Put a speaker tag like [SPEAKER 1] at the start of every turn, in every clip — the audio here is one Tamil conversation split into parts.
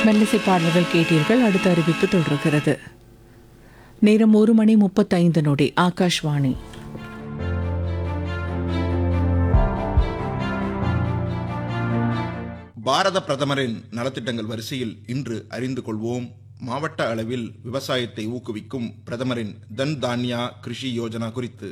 [SPEAKER 1] மெல்லிசை பாடல்கள் கேட்டீர்கள் அடுத்த அறிவிப்பு தொடர்கிறது நேரம் ஒரு மணி முப்பத்தைந்து நொடி ஆகாஷ்வாணி
[SPEAKER 2] பாரத பிரதமரின் நலத்திட்டங்கள் வரிசையில் இன்று அறிந்து கொள்வோம் மாவட்ட அளவில் விவசாயத்தை ஊக்குவிக்கும் பிரதமரின் தன் தான்யா கிருஷி யோஜனா குறித்து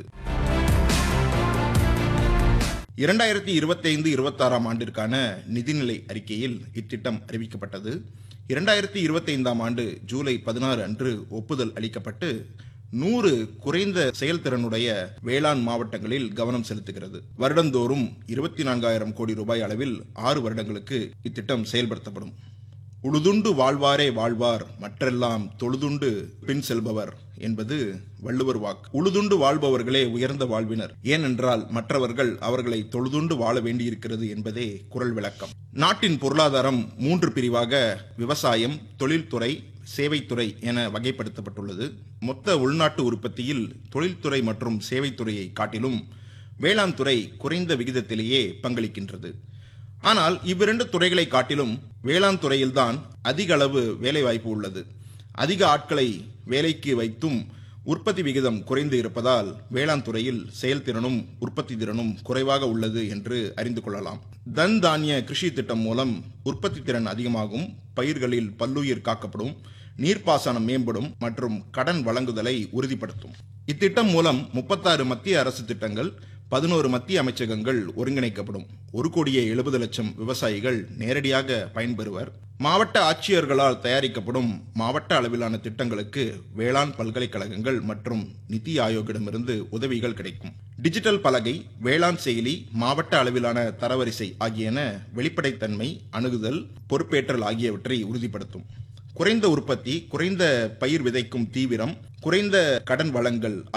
[SPEAKER 2] இரண்டாயிரத்தி இருபத்தைந்து இருபத்தாறாம் ஆண்டிற்கான நிதிநிலை அறிக்கையில் இத்திட்டம் அறிவிக்கப்பட்டது இரண்டாயிரத்தி இருபத்தைந்தாம் ஆண்டு ஜூலை பதினாறு அன்று ஒப்புதல் அளிக்கப்பட்டு நூறு குறைந்த செயல்திறனுடைய வேளாண் மாவட்டங்களில் கவனம் செலுத்துகிறது வருடந்தோறும் இருபத்தி நான்காயிரம் கோடி ரூபாய் அளவில் ஆறு வருடங்களுக்கு இத்திட்டம் செயல்படுத்தப்படும் உழுதுண்டு வாழ்வாரே வாழ்வார் மற்றெல்லாம் தொழுதுண்டு பின் செல்பவர் என்பது வள்ளுவர் வாக்கு உழுதுண்டு வாழ்பவர்களே உயர்ந்த வாழ்வினர் ஏனென்றால் மற்றவர்கள் அவர்களை தொழுதுண்டு வாழ வேண்டியிருக்கிறது என்பதே குரல் விளக்கம் நாட்டின் பொருளாதாரம் மூன்று பிரிவாக விவசாயம் தொழில்துறை சேவைத்துறை என வகைப்படுத்தப்பட்டுள்ளது மொத்த உள்நாட்டு உற்பத்தியில் தொழில்துறை மற்றும் சேவைத்துறையை காட்டிலும் வேளாண் துறை குறைந்த விகிதத்திலேயே பங்களிக்கின்றது ஆனால் இவ்விரண்டு துறைகளை காட்டிலும் வேளாண் துறையில்தான் அதிக அளவு வேலைவாய்ப்பு உள்ளது அதிக ஆட்களை வேலைக்கு வைத்தும் உற்பத்தி விகிதம் குறைந்து இருப்பதால் வேளாண் துறையில் செயல்திறனும் உற்பத்தி திறனும் குறைவாக உள்ளது என்று அறிந்து கொள்ளலாம் தன் தானிய கிருஷி திட்டம் மூலம் உற்பத்தி திறன் அதிகமாகும் பயிர்களில் பல்லுயிர் காக்கப்படும் நீர்ப்பாசனம் மேம்படும் மற்றும் கடன் வழங்குதலை உறுதிப்படுத்தும் இத்திட்டம் மூலம் முப்பத்தாறு மத்திய அரசு திட்டங்கள் பதினோரு மத்திய அமைச்சகங்கள் ஒருங்கிணைக்கப்படும் ஒரு கோடியே எழுபது லட்சம் விவசாயிகள் நேரடியாக பயன்பெறுவர் மாவட்ட ஆட்சியர்களால் தயாரிக்கப்படும் மாவட்ட அளவிலான திட்டங்களுக்கு வேளாண் பல்கலைக்கழகங்கள் மற்றும் நிதி ஆயோக்கிடமிருந்து உதவிகள் கிடைக்கும் டிஜிட்டல் பலகை வேளாண் செயலி மாவட்ட அளவிலான தரவரிசை ஆகியன வெளிப்படைத்தன்மை அணுகுதல் பொறுப்பேற்றல் ஆகியவற்றை உறுதிப்படுத்தும் குறைந்த உற்பத்தி குறைந்த பயிர் விதைக்கும் தீவிரம் குறைந்த கடன் வளங்கள்